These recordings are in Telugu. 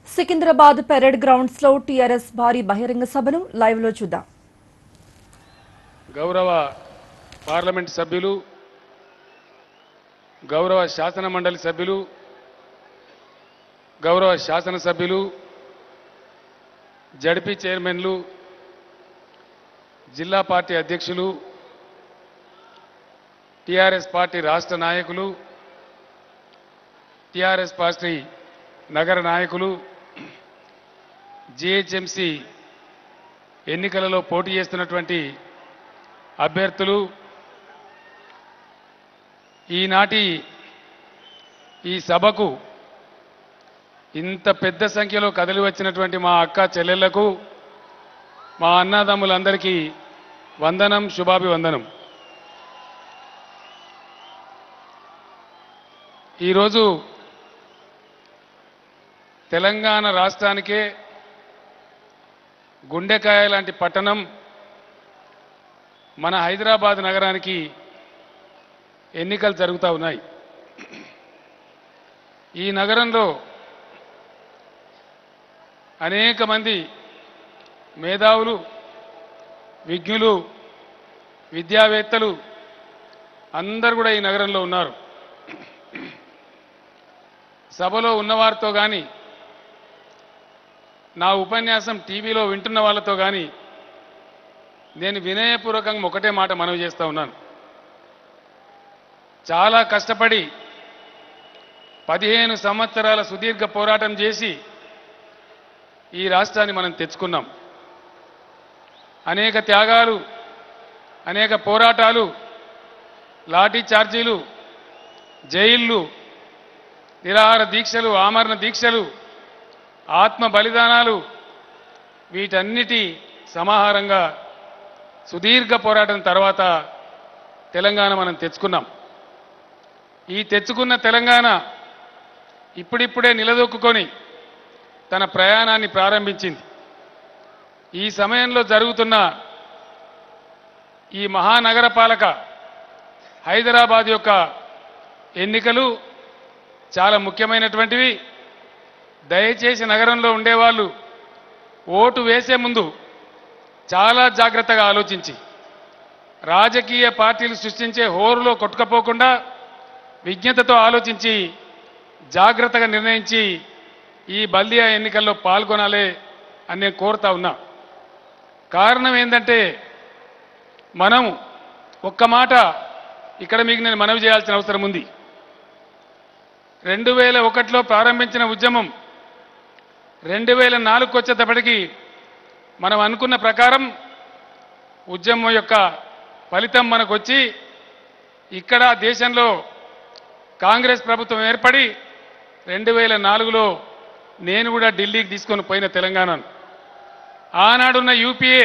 సికింద్రాబాద్ పెరేడ్ గ్రౌండ్స్ లో టీఆర్ఎస్ భారీ బహిరంగ సభను లైవ్ లో చూద్దాం గౌరవ పార్లమెంట్ సభ్యులు గౌరవ శాసన మండలి సభ్యులు గౌరవ శాసనసభ్యులు జడ్పీ చైర్మన్లు జిల్లా పార్టీ అధ్యక్షులు టిఆర్ఎస్ పార్టీ రాష్ట్ర నాయకులు టిఆర్ఎస్ పార్టీ నగర నాయకులు జిహెచ్ఎంసి ఎన్నికలలో పోటీ చేస్తున్నటువంటి అభ్యర్థులు ఈనాటి ఈ సభకు ఇంత పెద్ద సంఖ్యలో కదలి వచ్చినటువంటి మా అక్క చెల్లెళ్లకు మా అన్నదమ్ములందరికీ వందనం శుభాభివందనం ఈరోజు తెలంగాణ రాష్ట్రానికే గుండెకాయ లాంటి పట్టణం మన హైదరాబాద్ నగరానికి ఎన్నికలు జరుగుతూ ఉన్నాయి ఈ నగరంలో అనేక మంది మేధావులు విజ్ఞులు విద్యావేత్తలు అందరు కూడా ఈ నగరంలో ఉన్నారు సభలో ఉన్నవారితో కానీ నా ఉపన్యాసం టీవీలో వింటున్న వాళ్ళతో కానీ నేను వినయపూర్వకంగా ఒకటే మాట మనవి చేస్తా ఉన్నాను చాలా కష్టపడి పదిహేను సంవత్సరాల సుదీర్ఘ పోరాటం చేసి ఈ రాష్ట్రాన్ని మనం తెచ్చుకున్నాం అనేక త్యాగాలు అనేక పోరాటాలు లాఠీ చార్జీలు జైళ్ళు నిరాహార దీక్షలు ఆమరణ దీక్షలు ఆత్మ బలిదానాలు వీటన్నిటి సమాహారంగా సుదీర్ఘ పోరాటం తర్వాత తెలంగాణ మనం తెచ్చుకున్నాం ఈ తెచ్చుకున్న తెలంగాణ ఇప్పుడిప్పుడే నిలదొక్కుకొని తన ప్రయాణాన్ని ప్రారంభించింది ఈ సమయంలో జరుగుతున్న ఈ మహానగర పాలక హైదరాబాద్ యొక్క ఎన్నికలు చాలా ముఖ్యమైనటువంటివి దయచేసి నగరంలో ఉండేవాళ్ళు ఓటు వేసే ముందు చాలా జాగ్రత్తగా ఆలోచించి రాజకీయ పార్టీలు సృష్టించే హోరులో కొట్టుకపోకుండా విజ్ఞతతో ఆలోచించి జాగ్రత్తగా నిర్ణయించి ఈ బల్దియా ఎన్నికల్లో పాల్గొనాలి అని నేను కోరుతా ఉన్నా కారణం ఏంటంటే మనం ఒక్క మాట ఇక్కడ మీకు నేను మనవి చేయాల్సిన అవసరం ఉంది రెండు వేల ఒకటిలో ప్రారంభించిన ఉద్యమం రెండు వేల నాలుగుకి వచ్చేటప్పటికి మనం అనుకున్న ప్రకారం ఉద్యమం యొక్క ఫలితం మనకు వచ్చి ఇక్కడ దేశంలో కాంగ్రెస్ ప్రభుత్వం ఏర్పడి రెండు వేల నాలుగులో నేను కూడా ఢిల్లీకి తీసుకొని పోయిన తెలంగాణను ఆనాడున్న యూపీఏ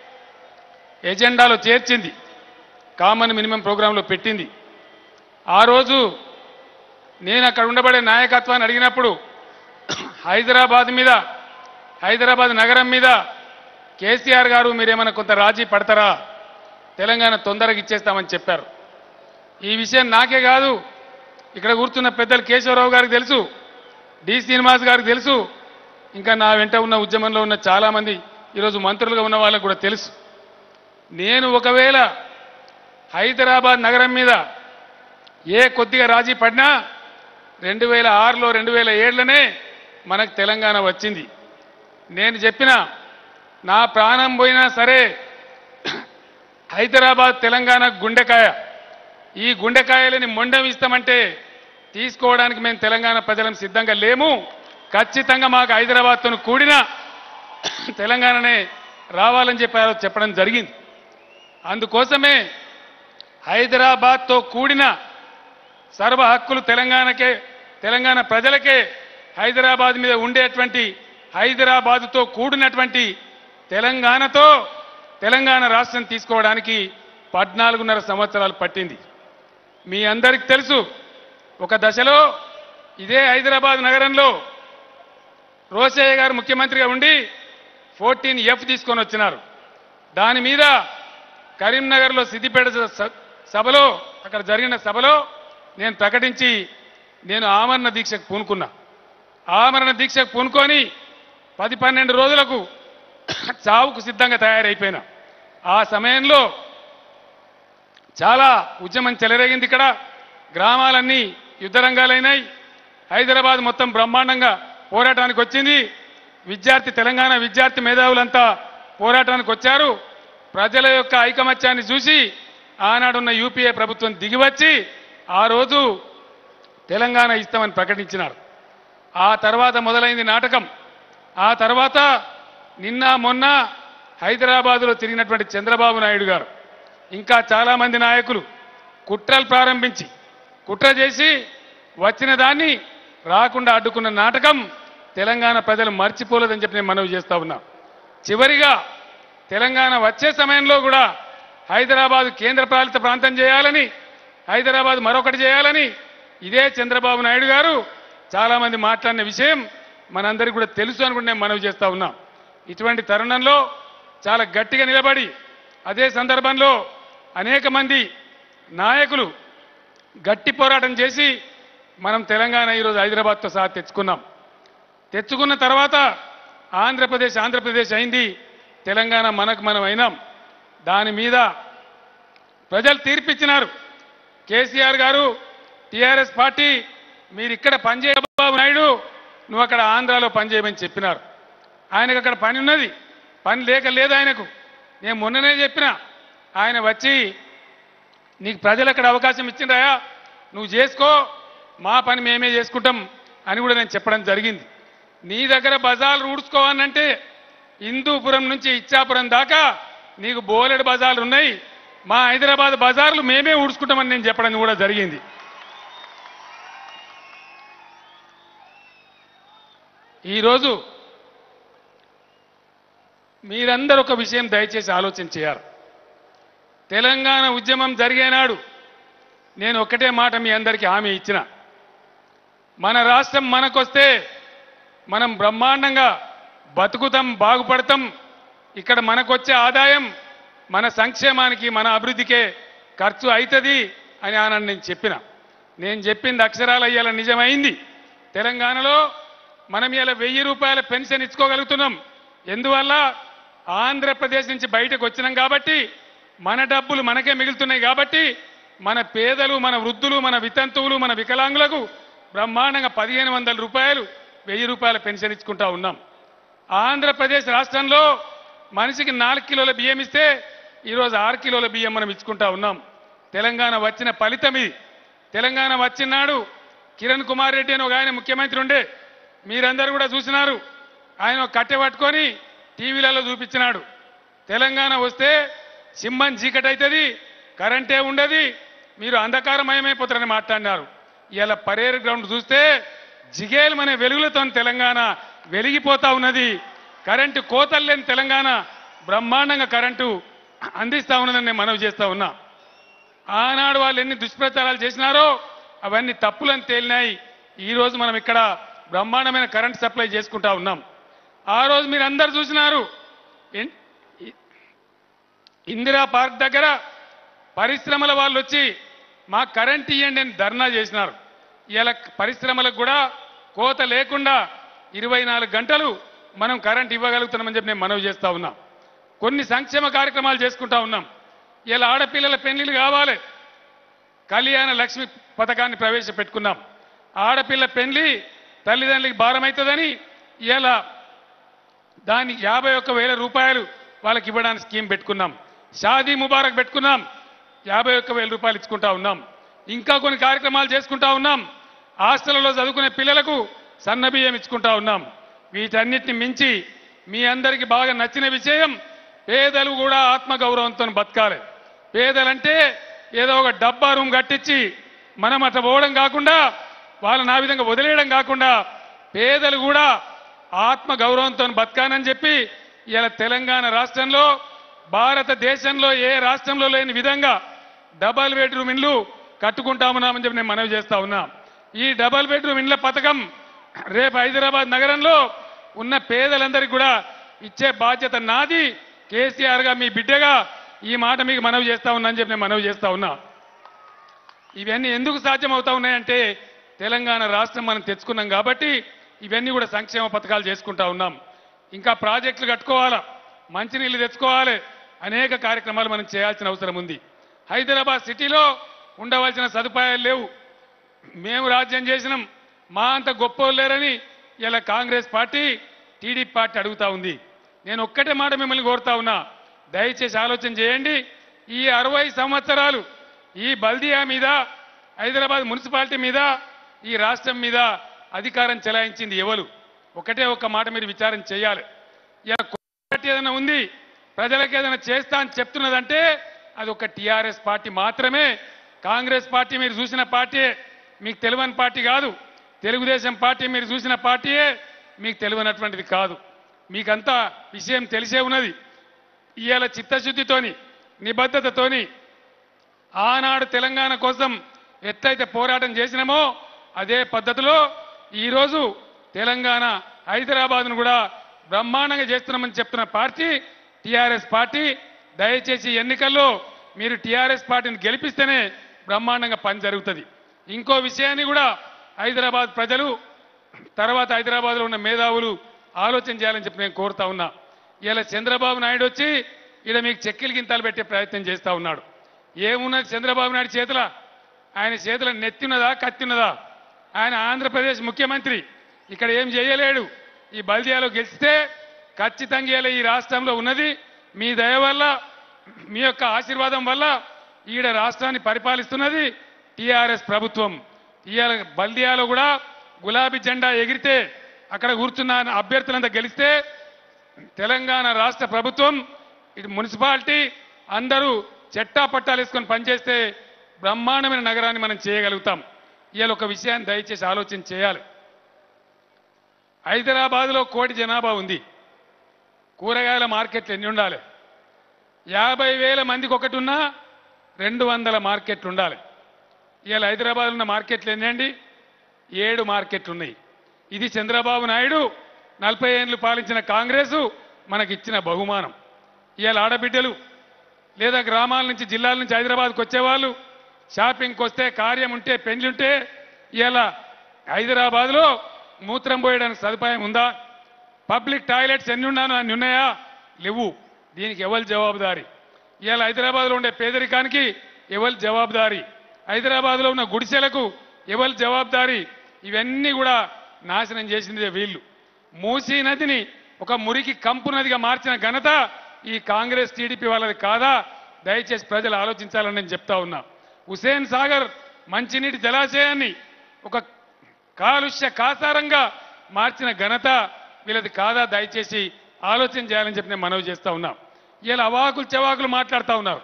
ఎజెండాలో చేర్చింది కామన్ మినిమం ప్రోగ్రాంలో పెట్టింది ఆ రోజు నేను అక్కడ ఉండబడే నాయకత్వాన్ని అడిగినప్పుడు హైదరాబాద్ మీద హైదరాబాద్ నగరం మీద కేసీఆర్ గారు మీరేమైనా కొంత రాజీ పడతారా తెలంగాణ తొందరగా ఇచ్చేస్తామని చెప్పారు ఈ విషయం నాకే కాదు ఇక్కడ కూర్చున్న పెద్దలు కేశవరావు గారికి తెలుసు డి శ్రీనివాస్ గారికి తెలుసు ఇంకా నా వెంట ఉన్న ఉద్యమంలో ఉన్న చాలామంది ఈరోజు మంత్రులుగా ఉన్న వాళ్ళకు కూడా తెలుసు నేను ఒకవేళ హైదరాబాద్ నగరం మీద ఏ కొద్దిగా రాజీ పడినా రెండు వేల ఆరులో రెండు వేల ఏడులోనే మనకు తెలంగాణ వచ్చింది నేను చెప్పిన నా ప్రాణం పోయినా సరే హైదరాబాద్ తెలంగాణ గుండెకాయ ఈ గుండెకాయలని మొండం ఇస్తామంటే తీసుకోవడానికి మేము తెలంగాణ ప్రజలం సిద్ధంగా లేము ఖచ్చితంగా మాకు హైదరాబాద్తో కూడిన తెలంగాణనే రావాలని చెప్పారు చెప్పడం జరిగింది అందుకోసమే హైదరాబాద్తో కూడిన సర్వ హక్కులు తెలంగాణకే తెలంగాణ ప్రజలకే హైదరాబాద్ మీద ఉండేటువంటి హైదరాబాదుతో కూడినటువంటి తెలంగాణతో తెలంగాణ రాష్ట్రం తీసుకోవడానికి పద్నాలుగున్నర సంవత్సరాలు పట్టింది మీ అందరికి తెలుసు ఒక దశలో ఇదే హైదరాబాద్ నగరంలో రోసయ్య గారు ముఖ్యమంత్రిగా ఉండి ఫోర్టీన్ ఎఫ్ తీసుకొని వచ్చినారు దాని మీద కరీంనగర్లో సిద్దిపేట స- సభలో అక్కడ జరిగిన సభలో నేను ప్రకటించి నేను ఆమరణ దీక్షకు పూనుకున్నా ఆమరణ దీక్షకు పూనుకొని పది పన్నెండు రోజులకు చావుకు సిద్ధంగా తయారైపోయినా ఆ సమయంలో చాలా ఉద్యమం చెలరేగింది ఇక్కడ గ్రామాలన్నీ యుద్ధరంగాలైనాయి హైదరాబాద్ మొత్తం బ్రహ్మాండంగా పోరాటానికి వచ్చింది విద్యార్థి తెలంగాణ విద్యార్థి మేధావులంతా పోరాటానికి వచ్చారు ప్రజల యొక్క ఐకమత్యాన్ని చూసి ఆనాడున్న యూపీఏ ప్రభుత్వం దిగివచ్చి ఆ రోజు తెలంగాణ ఇస్తామని ప్రకటించినారు ఆ తర్వాత మొదలైంది నాటకం ఆ తర్వాత నిన్న మొన్న హైదరాబాదులో తిరిగినటువంటి చంద్రబాబు నాయుడు గారు ఇంకా చాలామంది నాయకులు కుట్రలు ప్రారంభించి కుట్ర చేసి వచ్చిన దాన్ని రాకుండా అడ్డుకున్న నాటకం తెలంగాణ ప్రజలు మర్చిపోలేదని చెప్పి నేను మనవి చేస్తా ఉన్నా చివరిగా తెలంగాణ వచ్చే సమయంలో కూడా హైదరాబాద్ కేంద్ర పాలిత ప్రాంతం చేయాలని హైదరాబాద్ మరొకటి చేయాలని ఇదే చంద్రబాబు నాయుడు గారు చాలామంది మాట్లాడిన విషయం మనందరికీ కూడా తెలుసు అనుకుంటే నేను మనవి చేస్తా ఉన్నాం ఇటువంటి తరుణంలో చాలా గట్టిగా నిలబడి అదే సందర్భంలో అనేక మంది నాయకులు గట్టి పోరాటం చేసి మనం తెలంగాణ ఈరోజు హైదరాబాద్తో సహా తెచ్చుకున్నాం తెచ్చుకున్న తర్వాత ఆంధ్రప్రదేశ్ ఆంధ్రప్రదేశ్ అయింది తెలంగాణ మనకు మనం అయినాం దాని మీద ప్రజలు తీర్పిచ్చినారు కేసీఆర్ గారు టీఆర్ఎస్ పార్టీ మీరు ఇక్కడ పనిచేయ బాబు నాయుడు నువ్వు అక్కడ ఆంధ్రాలో పనిచేయమని చెప్పినారు ఆయనకు అక్కడ పని ఉన్నది పని లేక లేదు ఆయనకు నేను మొన్ననే చెప్పిన ఆయన వచ్చి నీకు ప్రజలు అక్కడ అవకాశం ఇచ్చిండ్రాయా నువ్వు చేసుకో మా పని మేమే చేసుకుంటాం అని కూడా నేను చెప్పడం జరిగింది నీ దగ్గర బజార్లు ఊడ్చుకోవాలంటే హిందూపురం నుంచి ఇచ్చాపురం దాకా నీకు బోలెడు బజార్లు ఉన్నాయి మా హైదరాబాద్ బజార్లు మేమే ఊడ్చుకుంటామని నేను చెప్పడం కూడా జరిగింది ఈరోజు మీరందరూ ఒక విషయం దయచేసి ఆలోచన చేయాలి తెలంగాణ ఉద్యమం జరిగేనాడు నేను ఒక్కటే మాట మీ అందరికీ హామీ ఇచ్చిన మన రాష్ట్రం మనకొస్తే మనం బ్రహ్మాండంగా బతుకుతాం బాగుపడతాం ఇక్కడ మనకొచ్చే ఆదాయం మన సంక్షేమానికి మన అభివృద్ధికే ఖర్చు అవుతుంది అని ఆనని నేను చెప్పిన నేను చెప్పింది అక్షరాలు అయ్యాల నిజమైంది తెలంగాణలో మనం ఇలా వెయ్యి రూపాయల పెన్షన్ ఇచ్చుకోగలుగుతున్నాం ఎందువల్ల ఆంధ్రప్రదేశ్ నుంచి బయటకు వచ్చినాం కాబట్టి మన డబ్బులు మనకే మిగులుతున్నాయి కాబట్టి మన పేదలు మన వృద్ధులు మన వితంతువులు మన వికలాంగులకు బ్రహ్మాండంగా పదిహేను వందల రూపాయలు వెయ్యి రూపాయల పెన్షన్ ఇచ్చుకుంటా ఉన్నాం ఆంధ్రప్రదేశ్ రాష్ట్రంలో మనిషికి నాలుగు కిలోల బియ్యం ఇస్తే ఈరోజు ఆరు కిలోల బియ్యం మనం ఇచ్చుకుంటా ఉన్నాం తెలంగాణ వచ్చిన ఫలితం ఇది తెలంగాణ వచ్చినాడు కిరణ్ కుమార్ రెడ్డి అని ఒక ఆయన ముఖ్యమంత్రి ఉండే మీరందరూ కూడా చూసినారు ఆయన ఒక కట్టె పట్టుకొని టీవీలలో చూపించినాడు తెలంగాణ వస్తే సింహం చీకటి అవుతుంది కరెంటే ఉండదు మీరు అంధకారమయమైపోతారని మాట్లాడినారు ఇలా పరేడ్ గ్రౌండ్ చూస్తే జిగేల్ మన వెలుగులతో తెలంగాణ వెలిగిపోతా ఉన్నది కరెంటు కోతలు లేని తెలంగాణ బ్రహ్మాండంగా కరెంటు అందిస్తా ఉన్నదని నేను మనవి చేస్తా ఉన్నా ఆనాడు వాళ్ళు ఎన్ని దుష్ప్రచారాలు చేసినారో అవన్నీ తప్పులని తేలినాయి ఈ రోజు మనం ఇక్కడ బ్రహ్మాండమైన కరెంట్ సప్లై చేసుకుంటా ఉన్నాం ఆ రోజు మీరు అందరు చూసినారు ఎన్- ఇ- ఇందిరా పార్క్ దగ్గర పరిశ్రమల వాళ్ళు వచ్చి మా కరెంట్ ఇవ్వండి అని ధర్నా చేసినారు ఇలా పరిశ్రమలకు కూడా కోత లేకుండా ఇరవై నాలుగు గంటలు మనం కరెంట్ ఇవ్వగలుగుతున్నామని చెప్పి నేను మనవి చేస్తా ఉన్నా కొన్ని సంక్షేమ కార్యక్రమాలు చేసుకుంటా ఉన్నాం ఇలా ఆడపిల్లల పెళ్లిళ్ళు కావాలి కళ్యాణ లక్ష్మి పథకాన్ని ప్రవేశపెట్టుకున్నాం ఆడపిల్ల పెళ్లి తల్లిదండ్రులకి భారం అవుతుందని ఇలా దాన్ని యాభై ఒక్క వేల రూపాయలు వాళ్ళకి ఇవ్వడానికి స్కీమ్ పెట్టుకున్నాం షాదీ ముబారక్ పెట్టుకున్నాం యాభై ఒక్క వేల రూపాయలు ఇచ్చుకుంటా ఉన్నాం ఇంకా కొన్ని కార్యక్రమాలు చేసుకుంటా ఉన్నాం హాస్టళ్లలో చదువుకునే పిల్లలకు సన్న బియ్యం ఇచ్చుకుంటా ఉన్నాం వీటన్నిటిని మించి మీ అందరికీ బాగా నచ్చిన విషయం పేదలు కూడా ఆత్మగౌరవంతో బతకాలి పేదలంటే ఏదో ఒక డబ్బా రూమ్ కట్టించి మనం అట్లా పోవడం కాకుండా వాళ్ళని ఆ విధంగా వదిలేయడం కాకుండా పేదలు కూడా ఆత్మ గౌరవంతో బతకానని చెప్పి ఇలా తెలంగాణ రాష్ట్రంలో భారతదేశంలో ఏ రాష్ట్రంలో లేని విధంగా డబల్ బెడ్రూమ్ ఇండ్లు కట్టుకుంటామన్నామని చెప్పి నేను మనవి చేస్తా ఉన్నా ఈ డబల్ బెడ్రూమ్ ఇండ్ల పథకం రేపు హైదరాబాద్ నగరంలో ఉన్న పేదలందరికీ కూడా ఇచ్చే బాధ్యత నాది కేసీఆర్ గా మీ బిడ్డగా ఈ మాట మీకు మనవి చేస్తా ఉన్నా అని చెప్పి నేను మనవి చేస్తా ఉన్నా ఇవన్నీ ఎందుకు సాధ్యం అవుతా ఉన్నాయంటే తెలంగాణ రాష్ట్రం మనం తెచ్చుకున్నాం కాబట్టి ఇవన్నీ కూడా సంక్షేమ పథకాలు చేసుకుంటా ఉన్నాం ఇంకా ప్రాజెక్టులు కట్టుకోవాలా మంచినీళ్ళు తెచ్చుకోవాలి అనేక కార్యక్రమాలు మనం చేయాల్సిన అవసరం ఉంది హైదరాబాద్ సిటీలో ఉండవలసిన సదుపాయాలు లేవు మేము రాజ్యం చేసినాం మా అంత గొప్ప లేరని ఇలా కాంగ్రెస్ పార్టీ టీడీపీ పార్టీ అడుగుతా ఉంది నేను ఒక్కటే మాట మిమ్మల్ని కోరుతా ఉన్నా దయచేసి ఆలోచన చేయండి ఈ అరవై సంవత్సరాలు ఈ బల్దియా మీద హైదరాబాద్ మున్సిపాలిటీ మీద ఈ రాష్ట్రం మీద అధికారం చెలాయించింది ఎవరు ఒకటే ఒక్క మాట మీరు విచారం చేయాలి ఇలా పార్టీ ఏదైనా ఉంది ప్రజలకు ఏదైనా చేస్తా అని చెప్తున్నదంటే అది ఒక టిఆర్ఎస్ పార్టీ మాత్రమే కాంగ్రెస్ పార్టీ మీరు చూసిన పార్టీయే మీకు తెలియని పార్టీ కాదు తెలుగుదేశం పార్టీ మీరు చూసిన పార్టీయే మీకు తెలియనటువంటిది కాదు మీకంతా విషయం తెలిసే ఉన్నది ఇవాళ చిత్తశుద్ధితోని నిబద్ధతతోని ఆనాడు తెలంగాణ కోసం ఎట్లయితే పోరాటం చేసినామో అదే పద్ధతిలో ఈరోజు తెలంగాణ హైదరాబాద్ను కూడా బ్రహ్మాండంగా చేస్తున్నామని చెప్తున్న పార్టీ టిఆర్ఎస్ పార్టీ దయచేసి ఎన్నికల్లో మీరు టిఆర్ఎస్ పార్టీని గెలిపిస్తేనే బ్రహ్మాండంగా పని జరుగుతుంది ఇంకో విషయాన్ని కూడా హైదరాబాద్ ప్రజలు తర్వాత హైదరాబాద్లో ఉన్న మేధావులు ఆలోచన చేయాలని చెప్పి నేను కోరుతా ఉన్నా ఇలా చంద్రబాబు నాయుడు వచ్చి ఇక్కడ మీకు చెక్కిలి గింతాలు పెట్టే ప్రయత్నం చేస్తా ఉన్నాడు ఏమున్నది చంద్రబాబు నాయుడు చేతుల ఆయన చేతుల నెత్తిన్నదా కత్తిన్నదా ఆయన ఆంధ్రప్రదేశ్ ముఖ్యమంత్రి ఇక్కడ ఏం చేయలేడు ఈ బల్దియాలో గెలిస్తే ఖచ్చితంగా ఇలా ఈ రాష్ట్రంలో ఉన్నది మీ దయ వల్ల మీ యొక్క ఆశీర్వాదం వల్ల ఈడ రాష్ట్రాన్ని పరిపాలిస్తున్నది టిఆర్ఎస్ ప్రభుత్వం ఇవాళ బల్దియాలో కూడా గులాబీ జెండా ఎగిరితే అక్కడ కూర్చున్న అభ్యర్థులంతా గెలిస్తే తెలంగాణ రాష్ట్ర ప్రభుత్వం ఇటు మున్సిపాలిటీ అందరూ చెట్టా పట్టాలు వేసుకొని పనిచేస్తే బ్రహ్మాండమైన నగరాన్ని మనం చేయగలుగుతాం ఇవాళ ఒక విషయాన్ని దయచేసి ఆలోచన చేయాలి హైదరాబాద్లో కోటి జనాభా ఉంది కూరగాయల మార్కెట్లు ఎన్ని ఉండాలి యాభై వేల మందికి ఒకటి ఉన్నా రెండు వందల మార్కెట్లు ఉండాలి ఇవాళ హైదరాబాద్ ఉన్న మార్కెట్లు ఎన్ని అండి ఏడు మార్కెట్లు ఉన్నాయి ఇది చంద్రబాబు నాయుడు నలభై ఏళ్ళు పాలించిన కాంగ్రెసు మనకిచ్చిన బహుమానం ఇవాళ ఆడబిడ్డలు లేదా గ్రామాల నుంచి జిల్లాల నుంచి హైదరాబాద్కి వచ్చేవాళ్ళు షాపింగ్కి వస్తే కార్యం ఉంటే పెళ్లింటే ఇవాళ హైదరాబాద్లో మూత్రం పోయడానికి సదుపాయం ఉందా పబ్లిక్ టాయిలెట్స్ ఎన్ని ఉన్నాను అన్ని ఉన్నాయా లేవు దీనికి ఎవరు జవాబుదారి ఇవాళ హైదరాబాద్లో ఉండే పేదరికానికి ఎవరు జవాబుదారి హైదరాబాద్లో ఉన్న గుడిసెలకు ఎవరు జవాబుదారి ఇవన్నీ కూడా నాశనం చేసింది వీళ్ళు మూసీ నదిని ఒక మురికి కంపు నదిగా మార్చిన ఘనత ఈ కాంగ్రెస్ టీడీపీ వాళ్ళది కాదా దయచేసి ప్రజలు ఆలోచించాలని నేను చెప్తా ఉన్నా హుసేన్ సాగర్ మంచినీటి జలాశయాన్ని ఒక కాలుష్య కాసారంగా మార్చిన ఘనత వీళ్ళది కాదా దయచేసి ఆలోచన చేయాలని చెప్పి నేను మనవి చేస్తా ఉన్నా ఇలా అవాకులు చెవాకులు మాట్లాడుతూ ఉన్నారు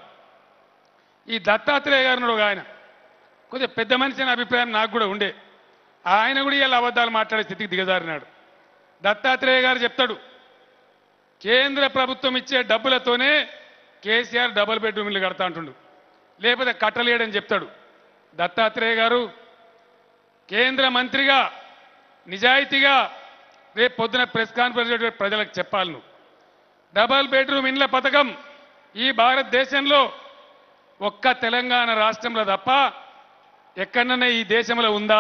ఈ దత్తాత్రేయ గారిని ఒక ఆయన కొద్దిగా పెద్ద మనిషి అనే అభిప్రాయం నాకు కూడా ఉండే ఆయన కూడా ఇలా అబద్ధాలు మాట్లాడే స్థితికి దిగజారినాడు దత్తాత్రేయ గారు చెప్తాడు కేంద్ర ప్రభుత్వం ఇచ్చే డబ్బులతోనే కేసీఆర్ డబుల్ బెడ్రూమ్ ఇల్లు కడతా అంటుండు లేకపోతే కట్టలేడని చెప్తాడు దత్తాత్రేయ గారు కేంద్ర మంత్రిగా నిజాయితీగా రేపు పొద్దున ప్రెస్ కాన్ఫరెన్స్ పెట్టి ప్రజలకు చెప్పాలి నువ్వు డబల్ బెడ్రూమ్ ఇండ్ల పథకం ఈ భారతదేశంలో ఒక్క తెలంగాణ రాష్ట్రంలో తప్ప ఎక్కడన్నా ఈ దేశంలో ఉందా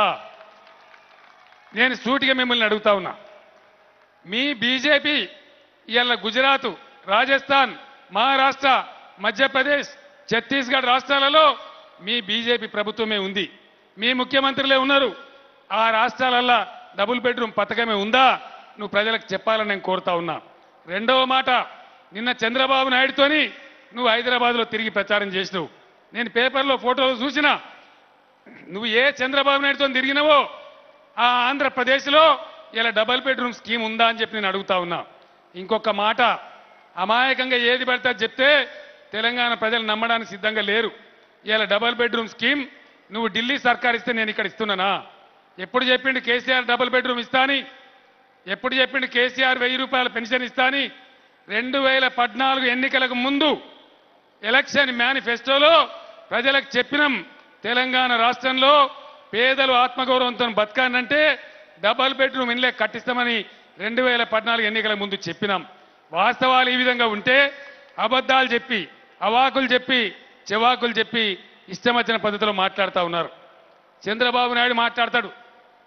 నేను సూటిగా మిమ్మల్ని అడుగుతా ఉన్నా మీ బీజేపీ ఇవాళ గుజరాత్ రాజస్థాన్ మహారాష్ట్ర మధ్యప్రదేశ్ ఛత్తీస్గఢ్ రాష్ట్రాలలో మీ బీజేపీ ప్రభుత్వమే ఉంది మీ ముఖ్యమంత్రులే ఉన్నారు ఆ రాష్ట్రాలల్లో డబుల్ బెడ్రూమ్ పథకమే ఉందా నువ్వు ప్రజలకు చెప్పాలని నేను కోరుతా ఉన్నా రెండవ మాట నిన్న చంద్రబాబు నాయుడుతోని నువ్వు హైదరాబాద్లో తిరిగి ప్రచారం చేసినావు నేను పేపర్లో ఫోటోలు చూసినా నువ్వు ఏ చంద్రబాబు నాయుడుతో తిరిగినావో ఆ ఆంధ్రప్రదేశ్లో ఇలా డబల్ బెడ్రూమ్ స్కీమ్ ఉందా అని చెప్పి నేను అడుగుతా ఉన్నా ఇంకొక మాట అమాయకంగా ఏది పడితే అది చెప్తే తెలంగాణ ప్రజలు నమ్మడానికి సిద్ధంగా లేరు ఇలా డబల్ బెడ్రూమ్ స్కీమ్ నువ్వు ఢిల్లీ సర్కార్ ఇస్తే నేను ఇక్కడ ఇస్తున్నానా ఎప్పుడు చెప్పిండు కేసీఆర్ డబుల్ బెడ్రూమ్ ఇస్తాని ఎప్పుడు చెప్పిండు కేసీఆర్ వెయ్యి రూపాయల పెన్షన్ ఇస్తాని రెండు వేల పద్నాలుగు ఎన్నికలకు ముందు ఎలక్షన్ మేనిఫెస్టోలో ప్రజలకు చెప్పినాం తెలంగాణ రాష్ట్రంలో పేదలు ఆత్మగౌరవంతో బతకానంటే డబల్ బెడ్రూమ్ ఇన్లే కట్టిస్తామని రెండు వేల పద్నాలుగు ఎన్నికల ముందు చెప్పినాం వాస్తవాలు ఈ విధంగా ఉంటే అబద్ధాలు చెప్పి అవాకులు చెప్పి చెవాకులు చెప్పి ఇష్టం వచ్చిన పద్ధతిలో మాట్లాడుతూ ఉన్నారు చంద్రబాబు నాయుడు మాట్లాడతాడు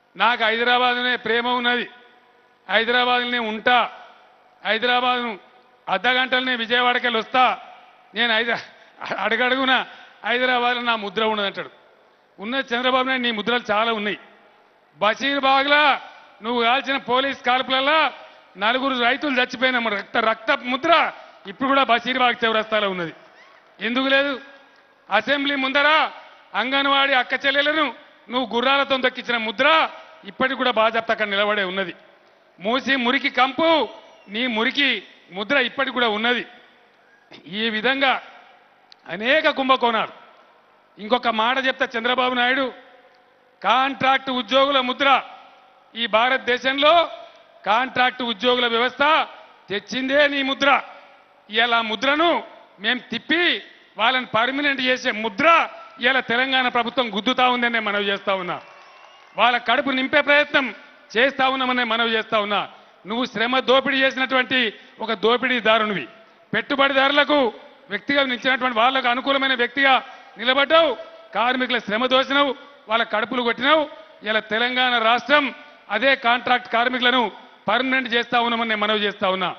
నాకు హైదరాబాద్లోనే ప్రేమ ఉన్నది హైదరాబాద్లోనే ఉంటా హైదరాబాద్ను అర్ధ గంటలనే విజయవాడకి వెళ్ళి వస్తా నేను హైదరా అడుగడుగున హైదరాబాద్లో నా ముద్ర ఉన్నదంటాడు ఉన్న చంద్రబాబు నాయుడు నీ ముద్రలు చాలా ఉన్నాయి బషీర్బాగ్లా నువ్వు కాల్చిన పోలీస్ కాల్పులలో నలుగురు రైతులు చచ్చిపోయిన మన రక్త రక్త ముద్ర ఇప్పుడు కూడా బషీర్బాగ్ చౌరస్తాలో ఉన్నది ఎందుకు లేదు అసెంబ్లీ ముందర అంగన్వాడీ అక్క చెల్లెలను నువ్వు గుర్రాలతో దక్కించిన ముద్ర ఇప్పటికి కూడా బాజాప్తా అక్కడ నిలబడే ఉన్నది మూసి మురికి కంపు నీ మురికి ముద్ర ఇప్పటికి కూడా ఉన్నది ఈ విధంగా అనేక కుంభకోణాలు ఇంకొక మాట చెప్తా చంద్రబాబు నాయుడు కాంట్రాక్ట్ ఉద్యోగుల ముద్ర ఈ భారతదేశంలో కాంట్రాక్ట్ ఉద్యోగుల వ్యవస్థ తెచ్చిందే నీ ముద్ర ఇలా ముద్రను మేము తిప్పి వాళ్ళని పర్మనెంట్ చేసే ముద్ర ఇలా తెలంగాణ ప్రభుత్వం గుద్దుతా ఉందని నేను మనవి చేస్తా ఉన్నా వాళ్ళ కడుపు నింపే ప్రయత్నం చేస్తా ఉన్నామని మనవి చేస్తా ఉన్నా నువ్వు శ్రమ దోపిడీ చేసినటువంటి ఒక దోపిడీదారునివి పెట్టుబడిదారులకు వ్యక్తిగా నిలిచినటువంటి వాళ్ళకు అనుకూలమైన వ్యక్తిగా నిలబడ్డావు కార్మికుల శ్రమ దోసినవు వాళ్ళ కడుపులు కొట్టినావు ఇలా తెలంగాణ రాష్ట్రం అదే కాంట్రాక్ట్ కార్మికులను పర్మనెంట్ చేస్తా ఉన్నామని నేను మనవి చేస్తా ఉన్నా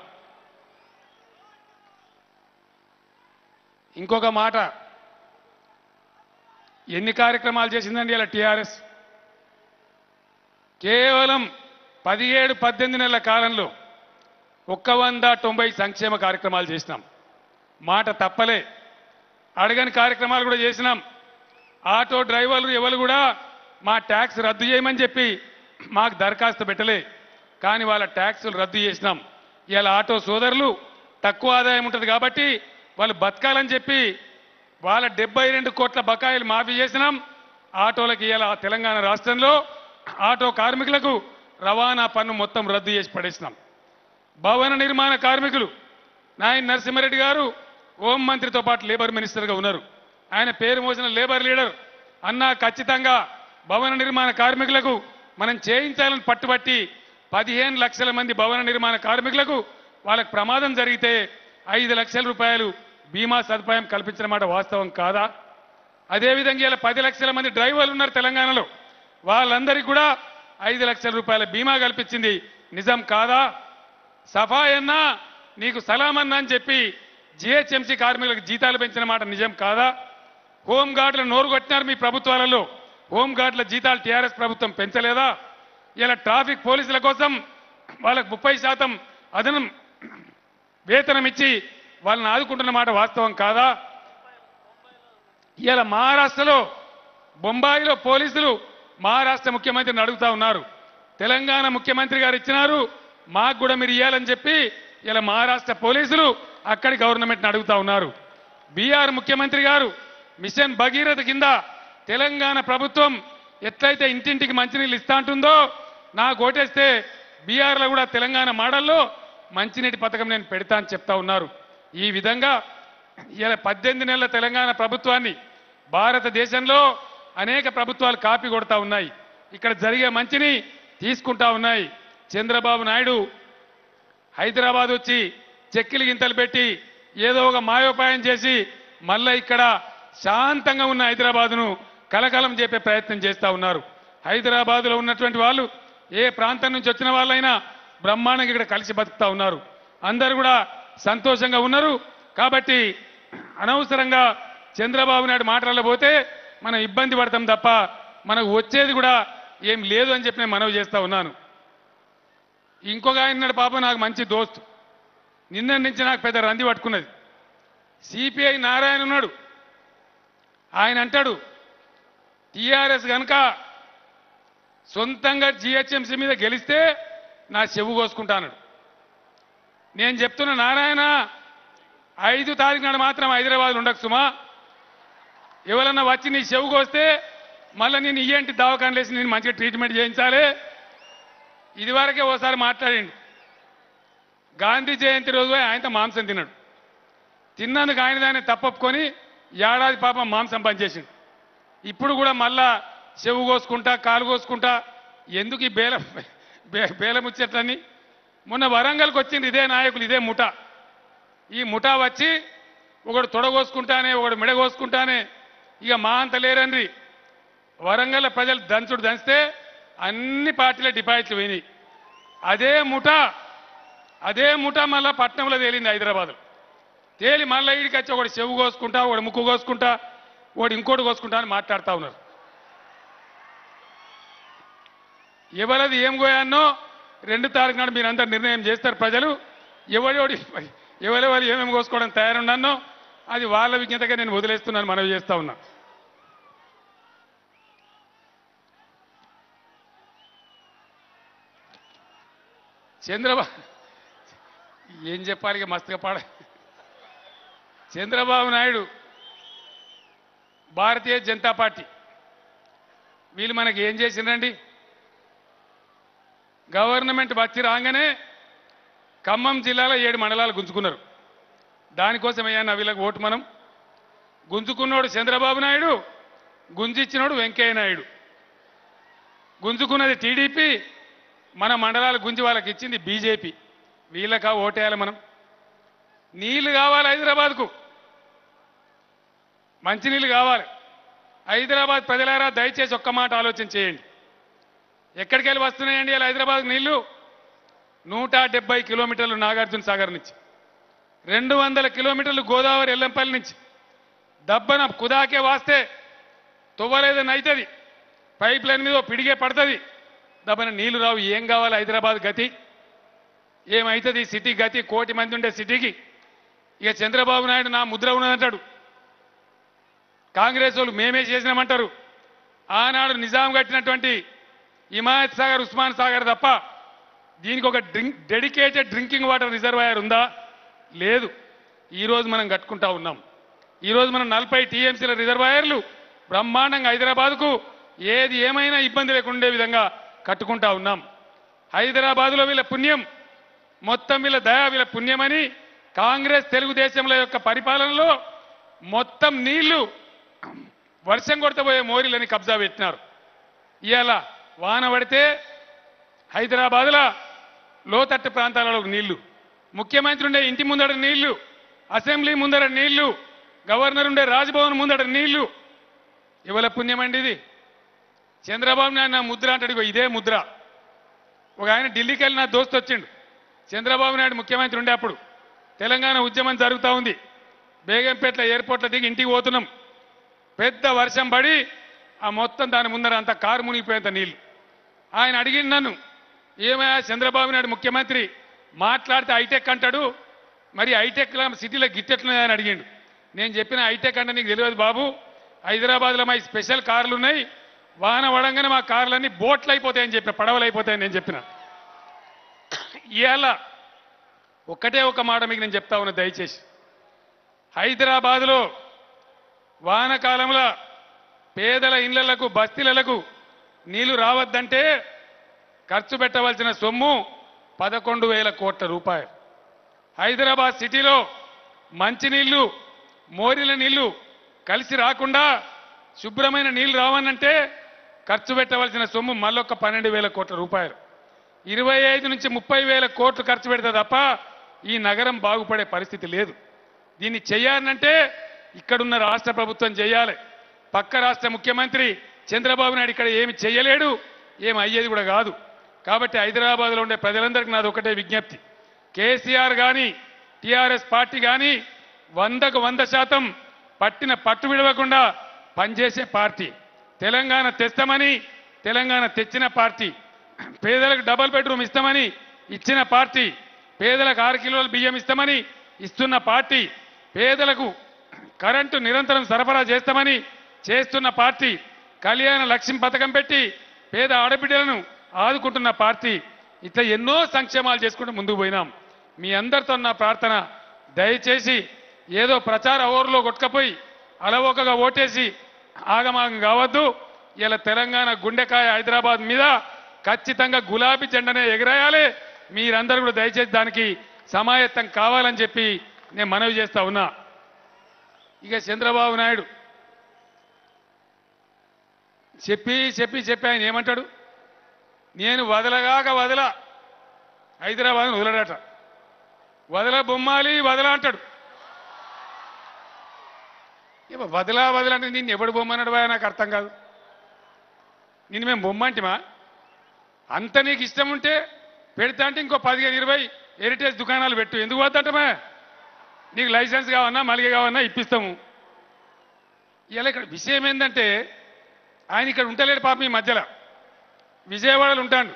ఇంకొక మాట ఎన్ని కార్యక్రమాలు చేసిందండి ఇలా టీఆర్ఎస్ కేవలం పదిహేడు పద్దెనిమిది నెలల కాలంలో ఒక్క వంద తొంభై సంక్షేమ కార్యక్రమాలు చేసినాం మాట తప్పలే అడగని కార్యక్రమాలు కూడా చేసినాం ఆటో డ్రైవర్లు ఎవరు కూడా మా ట్యాక్స్ రద్దు చేయమని చెప్పి మాకు దరఖాస్తు పెట్టలే కానీ వాళ్ళ ట్యాక్సులు రద్దు చేసినాం ఇలా ఆటో సోదరులు తక్కువ ఆదాయం ఉంటుంది కాబట్టి వాళ్ళు బతకాలని చెప్పి వాళ్ళ డెబ్బై రెండు కోట్ల బకాయిలు మాఫీ చేసినాం ఆటోలకు ఇలా తెలంగాణ రాష్ట్రంలో ఆటో కార్మికులకు రవాణా పన్ను మొత్తం రద్దు చేసి పడేసినాం భవన నిర్మాణ కార్మికులు నాయన్ నరసింహారెడ్డి గారు హోం మంత్రితో పాటు లేబర్ మినిస్టర్గా ఉన్నారు ఆయన పేరు మోసిన లేబర్ లీడర్ అన్నా ఖచ్చితంగా భవన నిర్మాణ కార్మికులకు మనం చేయించాలని పట్టుబట్టి పదిహేను లక్షల మంది భవన నిర్మాణ కార్మికులకు వాళ్ళకు ప్రమాదం జరిగితే ఐదు లక్షల రూపాయలు బీమా సదుపాయం కల్పించిన మాట వాస్తవం కాదా అదేవిధంగా ఇలా పది లక్షల మంది డ్రైవర్లు ఉన్నారు తెలంగాణలో వాళ్ళందరికీ కూడా ఐదు లక్షల రూపాయల బీమా కల్పించింది నిజం కాదా సఫాయి అన్నా నీకు సలామన్నా అని చెప్పి జిహెచ్ఎంసీ కార్మికులకు జీతాలు పెంచిన మాట నిజం కాదా హోంగార్డులు నోరు కొట్టినారు మీ ప్రభుత్వాలలో హోంగార్డుల జీతాలు టీఆర్ఎస్ ప్రభుత్వం పెంచలేదా ఇలా ట్రాఫిక్ పోలీసుల కోసం వాళ్ళకు ముప్పై శాతం అదనం వేతనం ఇచ్చి వాళ్ళని ఆదుకుంటున్న మాట వాస్తవం కాదా ఇలా మహారాష్ట్రలో బొంబాయిలో పోలీసులు మహారాష్ట్ర ముఖ్యమంత్రిని అడుగుతా ఉన్నారు తెలంగాణ ముఖ్యమంత్రి గారు ఇచ్చినారు మాకు కూడా మీరు ఇవ్వాలని చెప్పి ఇలా మహారాష్ట్ర పోలీసులు అక్కడి గవర్నమెంట్ని అడుగుతా ఉన్నారు బీఆర్ ముఖ్యమంత్రి గారు మిషన్ భగీరథ కింద తెలంగాణ ప్రభుత్వం ఎట్లయితే ఇంటింటికి మంచినీళ్ళు ఇస్తా ఉంటుందో నాకు ఓటేస్తే బీఆర్లో కూడా తెలంగాణ మోడల్లో మంచినీటి పథకం నేను పెడతా అని చెప్తా ఉన్నారు ఈ విధంగా ఇలా పద్దెనిమిది నెలల తెలంగాణ ప్రభుత్వాన్ని భారతదేశంలో అనేక ప్రభుత్వాలు కాపీ కొడతా ఉన్నాయి ఇక్కడ జరిగే మంచిని తీసుకుంటా ఉన్నాయి చంద్రబాబు నాయుడు హైదరాబాద్ వచ్చి చెక్కిలి గింతలు పెట్టి ఏదో ఒక మాయోపాయం చేసి మళ్ళా ఇక్కడ శాంతంగా ఉన్న హైదరాబాదును కలకలం చెప్పే ప్రయత్నం చేస్తా ఉన్నారు హైదరాబాదులో ఉన్నటువంటి వాళ్ళు ఏ ప్రాంతం నుంచి వచ్చిన వాళ్ళైనా బ్రహ్మాండంగా ఇక్కడ కలిసి బతుకుతా ఉన్నారు అందరూ కూడా సంతోషంగా ఉన్నారు కాబట్టి అనవసరంగా చంద్రబాబు నాయుడు మాటలలో పోతే మనం ఇబ్బంది పడతాం తప్ప మనకు వచ్చేది కూడా ఏం లేదు అని చెప్పి నేను మనవి చేస్తా ఉన్నాను ఇంకొక ఆయన ఉన్నాడు పాపం నాకు మంచి దోస్తు నిన్న నుంచి నాకు పెద్ద రంది పట్టుకున్నది సిపిఐ నారాయణ ఉన్నాడు ఆయన అంటాడు టీఆర్ఎస్ కనుక సొంతంగా జిహెచ్ఎంసీ మీద గెలిస్తే నా చెవు కోసుకుంటాను నేను చెప్తున్న నారాయణ ఐదు తారీఖు నాడు మాత్రం హైదరాబాద్ ఉండకు సుమా ఎవరన్నా వచ్చి నీ చెవు కోస్తే మళ్ళీ నేను ఇయ్యంటి దవాఖాన లేసి నేను మంచిగా ట్రీట్మెంట్ చేయించాలి ఇదివరకే ఓసారి మాట్లాడిండు గాంధీ జయంతి రోజు ఆయనతో మాంసం తిన్నాడు తిన్నందుకు ఆయన దాన్ని తప్పొప్పుకొని ఏడాది పాపం మాంసం పనిచేసిండు ఇప్పుడు కూడా మళ్ళా చెవు కోసుకుంటా కాలు కోసుకుంటా ఎందుకు ఈ బేల బే- బేలముచ్చట్లని మొన్న వరంగల్కి వచ్చింది ఇదే నాయకులు ఇదే ముఠ ఈ ముఠా వచ్చి ఒకడు తొడగోసుకుంటానే ఒకడు మెడగోసుకుంటానే ఇక మా అంత లేరండ్రి వరంగల్ ప్రజలు దంచుడు దంచితే అన్ని పార్టీల డిపాజిట్లు పోయినాయి అదే ముఠ అదే ముఠ మళ్ళా పట్నంలో తేలింది హైదరాబాద్ తేలి మళ్ళీ ఇడికి వచ్చి ఒకటి చెవు కోసుకుంటా ఒకటి ముక్కు కోసుకుంటా ఒకటి ఇంకోటి కోసుకుంటా అని మాట్లాడుతూ ఉన్నారు ఎవరది ఏం కోయాన్నో రెండు తారీఖు నాడు మీరందరూ నిర్ణయం చేస్తారు ప్రజలు ఎవరెవడి ఎవరెవరు ఏమేమి కోసుకోవడం తయారున్నానో అది వాళ్ళ విజ్ఞతగా నేను వదిలేస్తున్నాను మనవి చేస్తా ఉన్నా చంద్రబాబు ఏం చెప్పాలి ఇక మస్తుగా పాడ చంద్రబాబు నాయుడు భారతీయ జనతా పార్టీ వీళ్ళు మనకి ఏం చేసిండ్రండి గవర్నమెంట్ వచ్చి రాగానే ఖమ్మం జిల్లాలో ఏడు మండలాలు గుంజుకున్నారు దానికోసం అయ్యా వీళ్ళకి ఓటు మనం గుంజుకున్నోడు చంద్రబాబు నాయుడు గుంజిచ్చినోడు వెంకయ్య నాయుడు గుంజుకున్నది టీడీపీ మన మండలాలు గుంజి వాళ్ళకి ఇచ్చింది బీజేపీ వీళ్ళకా ఓటేయాలి మనం నీళ్లు కావాలి హైదరాబాద్కు మంచినీళ్ళు కావాలి హైదరాబాద్ ప్రజలారా దయచేసి ఒక్క మాట ఆలోచన చేయండి ఎక్కడికి వెళ్ళి వస్తున్నాయండి ఇలా హైదరాబాద్ నీళ్లు నూట డెబ్బై కిలోమీటర్లు నాగార్జున సాగర్ నుంచి రెండు వందల కిలోమీటర్లు గోదావరి ఎల్లంపల్లి నుంచి దబ్బన కుదాకే వాస్తే తువ్వలేదని అవుతుంది పైప్ లైన్ మీద ఓ పిడిగే పడుతుంది దబ్బన నీళ్లు రావు ఏం కావాలి హైదరాబాద్ గతి ఏమవుతుంది సిటీ గతి కోటి మంది ఉండే సిటీకి ఇక చంద్రబాబు నాయుడు నా ముద్ర ఉన్నదంటాడు కాంగ్రెస్ వాళ్ళు మేమే చేసినామంటారు ఆనాడు నిజాం కట్టినటువంటి హిమాయత్ సాగర్ ఉస్మాన్ సాగర్ తప్ప దీనికి ఒక drink dedicated drinking water reservoir ఉందా లేదు ఈరోజు మనం కట్టుకుంటా ఉన్నాం ఈరోజు మనం నలభై టీఎంసీల రిజర్వాయర్లు బ్రహ్మాండంగా హైదరాబాద్కు ఏది ఏమైనా ఇబ్బంది లేకుండా ఉండే విధంగా కట్టుకుంటా ఉన్నాం హైదరాబాదులో వీళ్ళ పుణ్యం మొత్తం వీళ్ళ దయా వీళ్ళ పుణ్యమని కాంగ్రెస్ తెలుగుదేశంల యొక్క పరిపాలనలో మొత్తం నీళ్లు వర్షం కొడతపోయే మోరీలని కబ్జా పెట్టినారు ఇవాళ వాన పడితే హైదరాబాద్లో లోతట్టు ప్రాంతాలలో నీళ్లు ముఖ్యమంత్రి ఉండే ఇంటి ముందర నీళ్లు అసెంబ్లీ ముందర నీళ్లు గవర్నర్ ఉండే రాజ్భవన్ ముందర నీళ్లు ఇవాళ పుణ్యమండి ఇది చంద్రబాబు నాయుడు నా ముద్ర అంటాడు ఇగో ఇదే ముద్ర ఒక ఆయన ఢిల్లీకి వెళ్ళి నా దోస్తు వచ్చిండు చంద్రబాబు నాయుడు ముఖ్యమంత్రి ఉండే అప్పుడు తెలంగాణ ఉద్యమం జరుగుతూ ఉంది బేగంపేట్ల ఎయిర్పోర్ట్లో దిగి ఇంటికి పోతున్నాం పెద్ద వర్షం పడి ఆ మొత్తం దాని ముందర అంత కారు మునిగిపోయేంత నీళ్లు ఆయన అడిగింది నన్ను ఏమయ్యా చంద్రబాబు నాయుడు ముఖ్యమంత్రి మాట్లాడితే హైటెక్ అంటాడు మరి హైటెక్ సిటీలో గిట్టెట్లున్నాయి అని అడిగిండు నేను చెప్పిన హైటెక్ అంటే నీకు తెలియదు బాబు హైదరాబాద్లో మా ఈ స్పెషల్ కార్లు ఉన్నాయి వాన పడంగానే మా కార్లన్నీ బోట్లు అయిపోతాయని చెప్పిన పడవలు అయిపోతాయని నేను చెప్పిన ఇవాళ ఒక్కటే ఒక మాట మీకు నేను చెప్తా ఉన్నా దయచేసి హైదరాబాద్లో వానకాలంలో పేదల ఇళ్లకు బస్తీలకు నీళ్లు రావద్దంటే ఖర్చు పెట్టవలసిన సొమ్ము పదకొండు వేల కోట్ల రూపాయలు హైదరాబాద్ సిటీలో మంచినీళ్లు మోరిల నీళ్లు కలిసి రాకుండా శుభ్రమైన నీళ్లు రావనంటే ఖర్చు పెట్టవలసిన సొమ్ము మళ్ళొక్క పన్నెండు వేల కోట్ల రూపాయలు ఇరవై ఐదు నుంచి ముప్పై వేల కోట్లు ఖర్చు పెడితే తప్ప ఈ నగరం బాగుపడే పరిస్థితి లేదు దీన్ని చేయాలంటే ఇక్కడున్న రాష్ట్ర ప్రభుత్వం చేయాలి పక్క రాష్ట్ర ముఖ్యమంత్రి చంద్రబాబు నాయుడు ఇక్కడ ఏమి చేయలేడు ఏమి అయ్యేది కూడా కాదు కాబట్టి హైదరాబాద్లో ఉండే ప్రజలందరికీ నాది ఒకటే విజ్ఞప్తి కేసీఆర్ కానీ టీఆర్ఎస్ పార్టీ కానీ వందకు వంద శాతం పట్టిన పట్టు విడవకుండా పనిచేసే పార్టీ తెలంగాణ తెస్తామని తెలంగాణ తెచ్చిన పార్టీ పేదలకు డబల్ బెడ్రూమ్ ఇస్తామని ఇచ్చిన పార్టీ పేదలకు ఆరు కిలోల బియ్యం ఇస్తామని ఇస్తున్న పార్టీ పేదలకు కరెంటు నిరంతరం సరఫరా చేస్తామని చేస్తున్న పార్టీ కళ్యాణ లక్ష్యం పథకం పెట్టి పేద ఆడబిడ్డలను ఆదుకుంటున్న పార్టీ ఇట్లా ఎన్నో సంక్షేమాలు చేసుకుంటూ ముందుకు పోయినాం మీ అందరితో నా ప్రార్థన దయచేసి ఏదో ప్రచార ఓవర్లో కొట్టుకపోయి అలవోకగా ఓటేసి ఆగమాగం కావద్దు ఇలా తెలంగాణ గుండెకాయ హైదరాబాద్ మీద ఖచ్చితంగా గులాబీ జెండనే ఎగరేయాలి మీరందరూ కూడా దయచేసి దానికి సమాయత్తం కావాలని చెప్పి నేను మనవి చేస్తా ఉన్నా ఇక చంద్రబాబు నాయుడు చెప్పి చెప్పి చెప్పి ఆయన ఏమంటాడు నేను వదలగాక వదల హైదరాబాద్ వదలడట వదల బొమ్మాలి వదల అంటాడు ఇవ్వ వదలా వదల అంటే నిన్ను ఎవడు బొమ్మన్నాడు బాయ్ నాకు అర్థం కాదు నిన్ను మేము బొమ్మ అంటిమా అంత నీకు ఇష్టం ఉంటే పెడతా అంటే ఇంకో పదిహేను ఇరవై హెరిటేజ్ దుకాణాలు పెట్టు ఎందుకు వద్దంటమే నీకు లైసెన్స్ కావన్నా మలిగ కావన్నా ఇప్పిస్తాము ఇలా ఇక్కడ విషయం ఏంటంటే ఆయన ఇక్కడ ఉంటలేడు పాపం ఈ మధ్యలో విజయవాడలో ఉంటాడు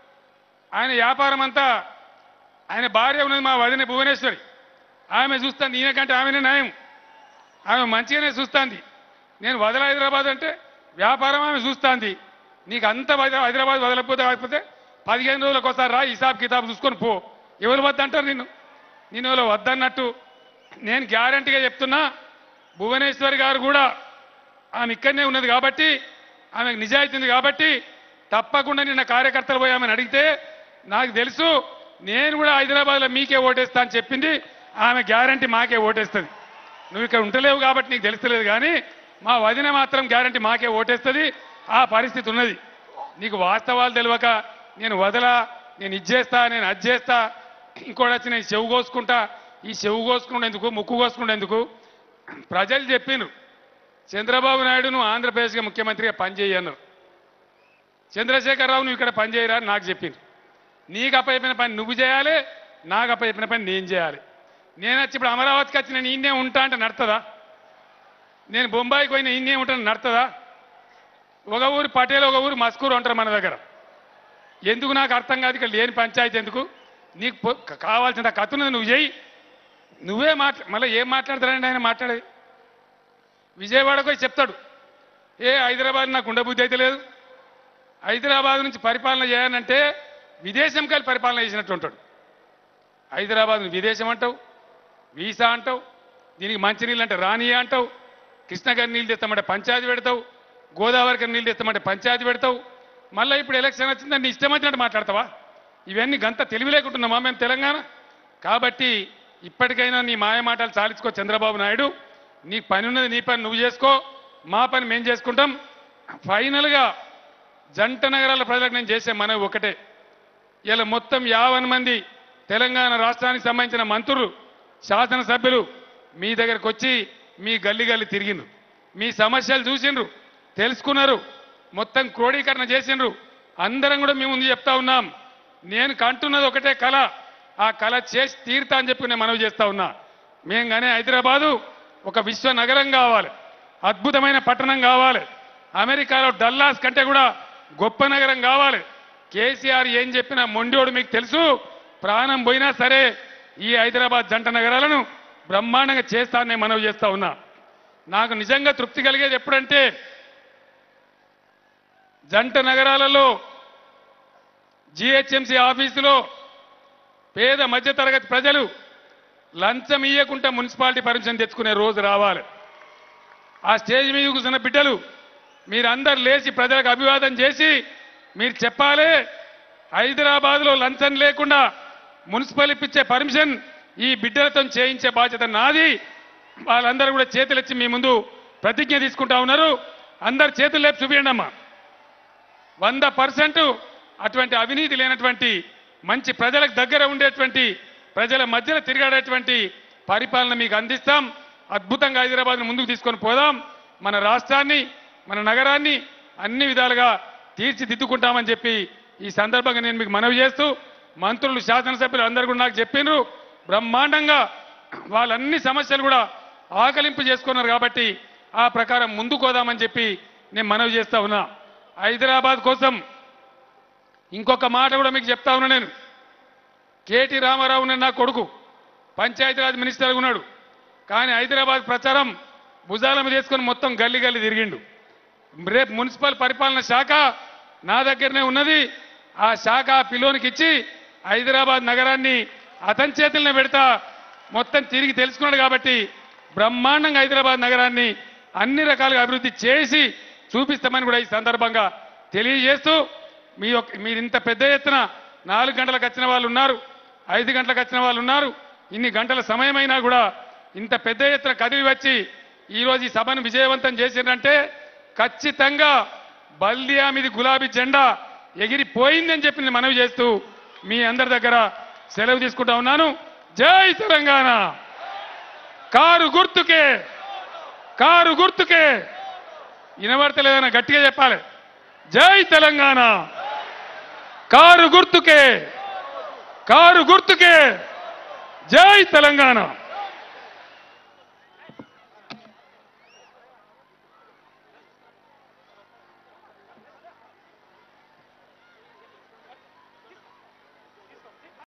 ఆయన వ్యాపారం అంతా ఆయన భార్య ఉన్నది మా వదిన భువనేశ్వరి ఆమె చూస్తాను ఈయన కంటే ఆమెనే న్యాయం ఆమె మంచిగానే చూస్తాంది నేను వదల హైదరాబాద్ అంటే వ్యాపారం ఆమె చూస్తాంది నీకు అంత వద- హైదరాబాద్ వదలకపోతే కాకపోతే పదిహేను రోజులకు ఒకసారి రా హిసాబ్ కితాబ్ చూసుకొని పో ఎవరు వద్దంటారు నిన్ను నేను ఎవరు వద్దన్నట్టు నేను గ్యారంటీగా చెప్తున్నా భువనేశ్వరి గారు కూడా ఆమె ఇక్కడనే ఉన్నది కాబట్టి ఆమెకు నిజాయితీ ఉంది కాబట్టి తప్పకుండా నిన్న కార్యకర్తలు పోయి ఆమెను అడిగితే నాకు తెలుసు నేను కూడా హైదరాబాద్లో మీకే ఓటేస్తా అని చెప్పింది ఆమె గ్యారంటీ మాకే ఓటేస్తుంది నువ్వు ఇక్కడ ఉంటలేవు కాబట్టి నీకు తెలుస్తలేదు కానీ మా వదిన మాత్రం గ్యారంటీ మాకే ఓటేస్తుంది ఆ పరిస్థితి ఉన్నది నీకు వాస్తవాలు తెలియక నేను వదలా నేను ఇచ్చేస్తా నేను అది చేస్తా ఇంకోటి వచ్చి నేను చెవు కోసుకుంటా ఈ చెవు కోసుకునేందుకు ముక్కు కోసుకునేందుకు ప్రజలు చెప్పిండ్రు చంద్రబాబు నాయుడు నువ్వు ఆంధ్రప్రదేశ్గా ముఖ్యమంత్రిగా పనిచేయను చంద్రశేఖరరావు నువ్వు ఇక్కడ పనిచేయరా అని నాకు చెప్పింది నీకు అప్పయిపోయిన పని నువ్వు చేయాలి నాకు అప్పయిపోయిన పని నేను చేయాలి నేను వచ్చి ఇప్పుడు అమరావతికి వచ్చి నేను ఈయనే ఉంటా అంటే నడుతుందా నేను బొంబాయికి పోయిన ఈయనే ఉంటాను నడుతుందా ఒక ఊరు పటేల్ ఒక ఊరు మస్కూరు అంటారు మన దగ్గర ఎందుకు నాకు అర్థం కాదు ఇక్కడ లేని పంచాయతీ ఎందుకు నీకు పొ- కావాల్సిన కథను నువ్వు చేయి నువ్వే మాట్లా మళ్ళీ ఏం మాట్లాడతారండి ఆయన మాట్లాడేది విజయవాడకు పోయి చెప్తాడు ఏ హైదరాబాద్ నాకు ఉండబుద్ధి అయితే లేదు హైదరాబాద్ నుంచి పరిపాలన చేయాలంటే విదేశం కలిసి పరిపాలన చేసినట్టు ఉంటాడు హైదరాబాద్ విదేశం అంటావు వీసా అంటావు దీనికి మంచినీళ్ళు అంటే రాని అంటావు కృష్ణగారి నీళ్ళు తెస్తామంటే పంచాయతీ పెడతావు గోదావరికి నీళ్ళు తెస్తామంటే పంచాయతీ పెడతావు మళ్ళీ ఇప్పుడు ఎలక్షన్ వచ్చిందని నీ ఇష్టం వచ్చినట్టు మాట్లాడతావా ఇవన్నీ గంత తెలివి లేకుంటున్నామా మేము తెలంగాణ కాబట్టి ఇప్పటికైనా నీ మాయ మాటలు చాలించుకో చంద్రబాబు నాయుడు నీ పని ఉన్నది నీ పని నువ్వు చేసుకో మా పని మేము చేసుకుంటాం ఫైనల్గా జంట నగరాల ప్రజలకు నేను చేసే మనవి ఒకటే ఇలా మొత్తం యావన్ మంది తెలంగాణ రాష్ట్రానికి సంబంధించిన మంత్రులు శాసనసభ్యులు మీ దగ్గరకు వచ్చి మీ గల్లి గల్లి తిరిగిండ్రు మీ సమస్యలు చూసిండ్రు తెలుసుకున్నారు మొత్తం క్రోడీకరణ చేసిండ్రు అందరం కూడా మీ ముందు చెప్తా ఉన్నాం నేను కంటున్నది ఒకటే కళ ఆ కళ చేసి తీరుతా అని చెప్పి నేను మనవి చేస్తా ఉన్నా మేము కానీ హైదరాబాదు ఒక విశ్వ నగరం కావాలి అద్భుతమైన పట్టణం కావాలి అమెరికాలో డల్లాస్ కంటే కూడా గొప్ప నగరం కావాలి కేసీఆర్ ఏం చెప్పినా మొండోడు మీకు తెలుసు ప్రాణం పోయినా సరే ఈ హైదరాబాద్ జంట నగరాలను బ్రహ్మాండంగా చేస్తానని మనవి చేస్తా ఉన్నా నాకు నిజంగా తృప్తి కలిగేది ఎప్పుడంటే జంట నగరాలలో జిహెచ్ఎంసీ ఆఫీసులో పేద మధ్యతరగతి ప్రజలు లంచం ఇయ్యకుండా మున్సిపాలిటీ పర్మిషన్ తెచ్చుకునే రోజు రావాలి ఆ స్టేజ్ మీద కూర్చున్న బిడ్డలు మీరందరు లేచి ప్రజలకు అభివాదం చేసి మీరు చెప్పాలి హైదరాబాద్లో లంచం లేకుండా మున్సిపల్ ఇప్పించే పర్మిషన్ ఈ బిడ్డలతో చేయించే బాధ్యత నాది వాళ్ళందరూ కూడా చేతులెచ్చి మీ ముందు ప్రతిజ్ఞ తీసుకుంటా ఉన్నారు అందరు చేతులు లేపి చూపించండి అమ్మా వంద పర్సెంట్ అటువంటి అవినీతి లేనటువంటి మంచి ప్రజలకు దగ్గర ఉండేటువంటి ప్రజల మధ్యలో తిరిగాడేటువంటి పరిపాలన మీకు అందిస్తాం అద్భుతంగా హైదరాబాద్ను ముందుకు తీసుకొని పోదాం మన రాష్ట్రాన్ని మన నగరాన్ని అన్ని విధాలుగా తీర్చిదిద్దుకుంటామని చెప్పి ఈ సందర్భంగా నేను మీకు మనవి చేస్తూ మంత్రులు శాసనసభ్యులు అందరూ కూడా నాకు చెప్పిండ్రు బ్రహ్మాండంగా వాళ్ళన్ని సమస్యలు కూడా ఆకలింపు చేసుకున్నారు కాబట్టి ఆ ప్రకారం ముందుకు పోదామని చెప్పి నేను మనవి చేస్తా ఉన్నా హైదరాబాద్ కోసం ఇంకొక మాట కూడా మీకు చెప్తా ఉన్నా నేను కేటీ రామారావు ఉన్నాడు నా కొడుకు పంచాయతీరాజ్ మినిస్టర్గా ఉన్నాడు కానీ హైదరాబాద్ ప్రచారం భుజాల మీద వేసుకొని మొత్తం గల్లీ గల్లీ తిరిగిండు రేపు మున్సిపల్ పరిపాలన శాఖ నా దగ్గరనే ఉన్నది ఆ శాఖ ఆ పిల్లోనికి ఇచ్చి హైదరాబాద్ నగరాన్ని అతని చేతులనే పెడతా మొత్తం తిరిగి తెలుసుకున్నాడు కాబట్టి బ్రహ్మాండంగా హైదరాబాద్ నగరాన్ని అన్ని రకాలుగా అభివృద్ధి చేసి చూపిస్తామని కూడా ఈ సందర్భంగా తెలియజేస్తూ మీ యొక్క మీరు ఇంత పెద్ద ఎత్తున నాలుగు గంటలకు వచ్చిన వాళ్ళు ఉన్నారు ఐదు గంటలకు వచ్చిన వాళ్ళు ఉన్నారు ఇన్ని గంటల సమయమైనా కూడా ఇంత పెద్ద ఎత్తున కదిలి వచ్చి ఈరోజు ఈ సభను విజయవంతం చేసిందంటే ఖచ్చితంగా బల్దియా మీది గులాబీ జెండా ఎగిరిపోయిందని చెప్పి నేను మనవి చేస్తూ మీ అందరి దగ్గర సెలవు తీసుకుంటా ఉన్నాను జై తెలంగాణ కారు గుర్తుకే కారు గుర్తుకే వినబడతలేదన్న గట్టిగా చెప్పాలి జై తెలంగాణ కారు గుర్తుకే కారు గుర్తుకే జై తెలంగాణ